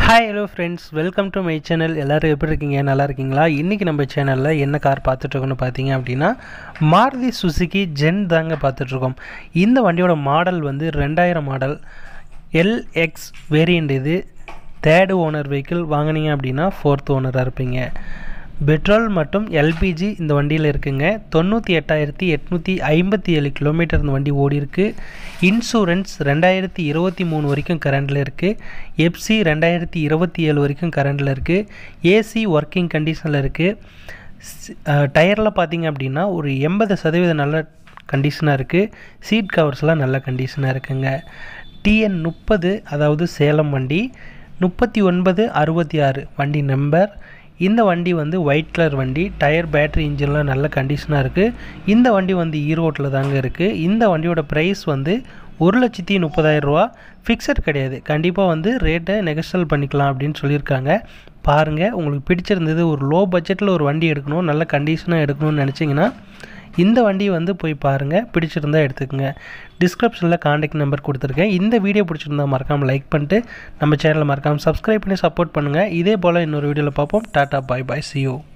hi hello friends welcome to my channel எல்லோரும் எப்படி இருக்கீங்க நல்லா இருக்கீங்களா இன்றைக்கி நம்ம சேனலில் என்ன கார் பார்த்துட்ருக்கோன்னு பார்த்தீங்க அப்படின்னா மாருதி சுசுகி ஜென் தாங்க பார்த்துட்ருக்கோம் இந்த வண்டியோட மாடல் வந்து ரெண்டாயிரம் மாடல் எல்எக்ஸ் வேரியண்ட் இது தேர்டு ஓனர் வெஹிக்கிள் வாங்கினீங்க அப்படின்னா ஃபோர்த் ஓனராக இருப்பீங்க பெட்ரோல் மற்றும் எல்பிஜி இந்த வண்டியில் இருக்குங்க தொண்ணூற்றி எட்டாயிரத்தி எட்நூற்றி ஐம்பத்தி ஏழு கிலோமீட்டர் இந்த வண்டி ஓடி இருக்கு இன்சூரன்ஸ் ரெண்டாயிரத்தி இருபத்தி மூணு வரைக்கும் கரண்டில் இருக்குது எப்சி ரெண்டாயிரத்தி இருபத்தி ஏழு வரைக்கும் கரண்டில் இருக்குது ஏசி ஒர்க்கிங் கண்டிஷனில் இருக்குது டயரில் பார்த்தீங்க அப்படின்னா ஒரு எண்பது சதவீதம் நல்ல கண்டிஷனாக இருக்குது சீட் கவர்ஸ்லாம் நல்ல கண்டிஷனாக இருக்குங்க டிஎன் முப்பது அதாவது சேலம் வண்டி முப்பத்தி ஒன்பது அறுபத்தி ஆறு வண்டி நம்பர் இந்த வண்டி வந்து ஒயிட் கலர் வண்டி டயர் பேட்டரி இன்ஜின்லாம் நல்ல கண்டிஷனாக இருக்குது இந்த வண்டி வந்து ஈரோட்டில் தாங்க இருக்குது இந்த வண்டியோட ப்ரைஸ் வந்து ஒரு லட்சத்தி முப்பதாயிரம் ரூபா ஃபிக்ஸட் கிடையாது கண்டிப்பாக வந்து ரேட்டை நெகஸ்டல் பண்ணிக்கலாம் அப்படின்னு சொல்லியிருக்காங்க பாருங்கள் உங்களுக்கு பிடிச்சிருந்தது ஒரு லோ பட்ஜெட்டில் ஒரு வண்டி எடுக்கணும் நல்ல கண்டிஷனாக எடுக்கணும்னு நினச்சிங்கன்னா இந்த வண்டி வந்து போய் பாருங்கள் பிடிச்சிருந்தா எடுத்துக்கோங்க டிஸ்கிரிப்ஷனில் காண்டாக்ட் நம்பர் கொடுத்துருக்கேன் இந்த வீடியோ பிடிச்சிருந்தா மறக்காமல் லைக் பண்ணிட்டு நம்ம சேனலை மறக்காமல் சப்ஸ்கிரைப் பண்ணி சப்போர்ட் பண்ணுங்கள் இதே போல் இன்னொரு வீடியோவில் பார்ப்போம் tata bye bye see you